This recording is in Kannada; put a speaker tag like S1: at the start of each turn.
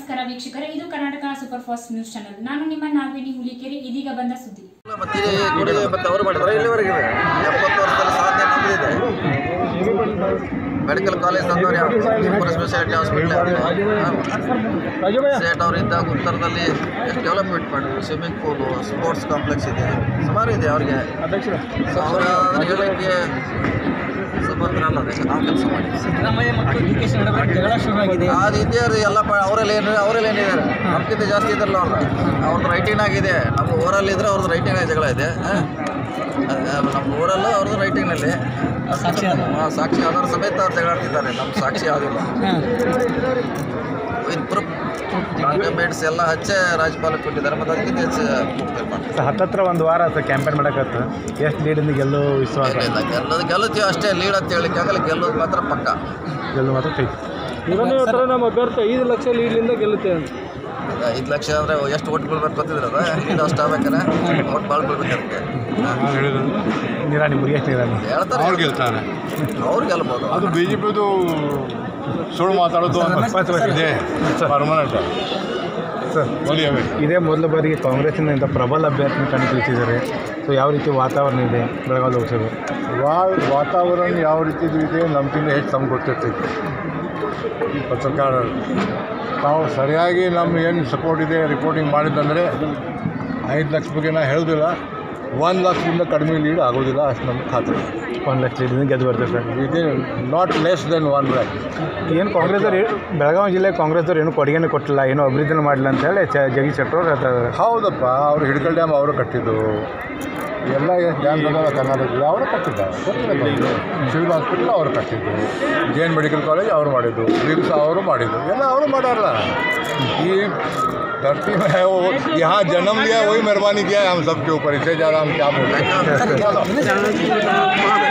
S1: ನಮಸ್ಕಾರ ವೀಕ್ಷಕರೇ ಇದು Karnataka super fast news channel ನಾನು ನಿಮ್ಮ ನಾಗವೇಣಿ ಹುಲಿಕೆರೆ ಇದೀಗ ಬಂದ ಸುದ್ದಿ
S2: ಮತ್ತೆ ಈ ಗುಡಿ ಮತ್ತೆ ಅವರು ಮಾಡಿದ್ರೆ ಇಲ್ಲಿವರೆಗೆ ಇದೆ ಎಪ್ಪತ್ತು ವರ್ಷದಲ್ಲಿ ಸಾಧನೆ ನಮ್ಮದಿದೆ ಮೆಡಿಕಲ್ ಕಾಲೇಜ್ ತಂದವ್ರು ಯಾವ ಸೂಪರ್ ಸ್ಪೆಷಾಲಿಟಿ ಹಾಸ್ಪಿಟಲ್ ಸೇಟ್ ಅವರು ಇದ್ದಾಗ ಉತ್ತರದಲ್ಲಿ ಎಷ್ಟು ಡೆವಲಪ್ಮೆಂಟ್ ಮಾಡಿದ್ರು ಸ್ವಿಮ್ಮಿಂಗ್ ಪೂಲು ಸ್ಪೋರ್ಟ್ಸ್ ಕಾಂಪ್ಲೆಕ್ಸ್ ಇದೆ ಸುಮಾರು ಇದೆ ಅವ್ರಿಗೆ ಸೊ ಅವರ ಹೇಳಲಿಕ್ಕೆ ಸಮರ್ಥನ ಅಲ್ಲ ಅದಕ್ಕೆ ನಾವು ಕೆಲಸ ಮಾಡಿ
S3: ಸಿದ್ದರಾಮಯ್ಯ ಮತ್ತು ಡಿ ಕೆ ಶಿ ನಡುವೆ ಜಗಳ ಶುರುವಾಗಿದೆ
S2: ಅದು ಇದೆ ಅದು ಎಲ್ಲ ಪ ಅವರಲ್ಲಿ ಏನು ಅವರಲ್ಲಿ ಏನಿದ್ದಾರೆ ನಮ್ಗಿಂತ ಜಾಸ್ತಿ ಇದ್ರಲ್ಲ ಅವ್ರದ್ದು ಅವ್ರದ್ದು ರೈಟಿಂಗ್ ಆಗಿದೆ ನಮ್ಮ ಊರಲ್ಲಿ ಇದ್ರೆ ಅವ್ರದ್ದು ರೈಟಿಂಗ್ ಜಗಳ ಇದೆ ಆ? ಅದ್- ನಮ್ಮ ಊರಲ್ಲೂ ಅವ್ರದ್ದು ರೈಟಿಂಗ್ನಲ್ಲಿ
S3: ಸಾಕ್ಷಿ ಆಧಾರ.
S2: ಸಾಕ್ಷಿ ಆಧಾರ ಸಮೇತ ಜಗಳಾಡ್ತಿದ್ದಾರೆ ನಮ್ಮ ಸಾಕ್ಷಿ ಯಾವುದಿಲ್ಲ ವಿತ್ ಪ್ರೂಫ್ ಡಾಕ್ಯುಮೆಂಟ್ಸ್ ಎಲ್ಲ ಹಚ್ಚೆ ರಾಜ್ಯಪಾಲಕ್ಕೆ ಕೊಟ್ಟಿದ್ದಾರೆ ಮತ್ತು ಅದಕ್ಕಿಂತ ಹೆಚ್ಚು ಮುಕ್ತಿ ಮಾಡ್ತಾರೆ
S4: ಸೊ ಹತ್ತತ್ರ ಒಂದು ವಾರ ಆಯ್ತು ಕ್ಯಾಂಪೇನ್ ಮಾಡಕತ್ತ ಎಷ್ಟು ಲೀಡಿಂದ ಗೆಲ್ಲೋ ವಿಶ್ವಾಸ
S2: ಇಲ್ಲ ಗೆಲ್ಲೋದು ಗೆಲ್ಲುತ್ತೀವಿ ಅಷ್ಟೇ ಲೀಡ್ ಅಂತ ಹೇಳಿಕ್ಕೆ ಆಗಲ್ಲ ಗೆಲ್ಲೋದು ಮಾತ್ರ ಪಕ್ಕ
S4: ಗೆಲ್ಲೋ ಮಾತ್ರ ಫಿಕ್ಸ್
S3: ಇವನೇ ಹತ್ರ ನಮ್ಮ ಅಭ್ಯರ್ಥಿ ಐದು ಲಕ್ಷ ಲೀಡ್ಲಿಂದ ಗೆಲ್ಲುತ್ತೆ ಅಂತ
S2: ಐದು ಲಕ್ಷ ಅಂದರೆ ಎಷ್ಟು ಓಟ್ ಬೀಳ್ಬೇಕು ಗೊತ್ತಿದ್ರಲ್ಲ ಲೀಡ್ ಅಷ್ಟು ಆಗ್ಬೇಕಾರೆ ಓಟ್ ಭಾಳ ಬೀಳ್ಬೇಕು ಅದಕ್ಕೆ
S4: ನಿರಾಣಿ ಮುರಿಯೇಶ್ ನಿರಾಣಿ
S2: ಹೇಳ್ತಾರೆ
S5: ಅವ್ರು ಗೆಲ್ತಾರೆ
S2: ಅವ್ರು ಗೆಲ್ಬೋದು
S5: ಅದು ಬಿ ಜೆ ಪಿದು ಸುಳ್ಳು ಮಾತಾಡೋದು ಇದೆ ಪರ್ಮನೆಂಟ್
S4: ಸರ್
S5: ಒಲಿಯವೆ
S4: ಇದೇ ಮೊದಲ ಬಾರಿಗೆ ಕಾಂಗ್ರೆಸ್ಸಿನ ಇಂಥ ಪ್ರಬಲ ಅಭ್ಯರ್ಥಿ ಕಣಕ್ಕಿಳಿಸಿದ್ದಾರೆ ಸೊ ಯಾವ ರೀತಿ ವಾತಾವರಣ ಇದೆ ಬೆಳಗಾವಿ ಲೋಕಸಭೆ
S5: ವಾ ವಾತಾವರಣ ಯಾವ ರೀತಿದು ಇದೆ ನಮ್ಗಿಂತ ಹೆಚ್ಚು ನಮ್ಗೆ ಗೊತ್ತಿರ್ತೈತಿ ಈ ಪತ್ರಕಾರರು ನಾವು ಸರಿಯಾಗಿ ನಮ್ಮ ಏನು ಸಪೋರ್ಟ್ ಇದೆ ರಿಪೋರ್ಟಿಂಗ್ ಮಾಡಿದ್ದಂದರೆ ಐದು ಲಕ್ಷ ಬಗ್ಗೆ ನಾ ಹೇಳೋದಿಲ್ಲ ಒಂದು ಲಕ್ಷದಿಂದ ಕಡಿಮೆ ಲೀಡ್ ಆಗೋದಿಲ್ಲ ಅಷ್ಟು ನಮ್ಗೆ ಖಾತ್ರಿ
S4: ಒಂದು ಲಕ್ಷ ಲೀಡಿಂದ ಗೆದ್ದು ಬರ್ತದೆ ಸರ್
S5: ಇದೆ not less than one lakh
S4: ಏನು ಕಾಂಗ್ರೆಸ್ದವ್ರು ಏ- ಬೆಳಗಾವಿ ಜಿಲ್ಲೆ ಕಾಂಗ್ರೆಸ್ದವ್ರು ಏನು ಕೊಡುಗೆನೇ ಕೊಟ್ಟಿಲ್ಲ ಏನೂ ಅಭಿವೃದ್ಧಿನೂ ಮಾಡಿಲ್ಲ ಅಂತ ಹೇಳಿ ಚ ಜಗದೀಶ್ ಶೆಟ್ಟರ್ ಅವ್ರು ಹೇಳ್ತಾ ಇದ್ದಾರೆ
S5: ಹೌದಪ್ಪ ಅವರು ಹಿಡ್ಕಲ್ ಡ್ಯಾಮ್ ಅವರು ಕಟ್ಟಿದ್ದು ಎಲ್ಲ ಡ್ಯಾಮ್ ಅದಾವ ಕರ್ನಾಟಕದಲ್ಲಿ ಅವರು ಕಟ್ಟಿದ್ದಾರೆ ಗೊತ್ತಿಲ್ಲ ಸಿವಿಲ್ ಹಾಸ್ಪಿಟಲ್ ಅವರು ಕಟ್ಟಿದ್ದು ಜೆ ಎನ್ ಮೆಡಿಕಲ್ ಕಾಲೇಜ್ ಅವರು ಮಾಡಿದ್ದು ರಿಮ್ಸ್ ಅವರು ಮಾಡಿದ್ದು ಎಲ್ಲ ಅವರು ಮಾಡಾರಲ್ಲ ಈ धरती में है वो यहाँ जन्म लिया वही मेहरबानी किया है हम सबके ऊपर इससे ज़्यादा हम क्या बोलें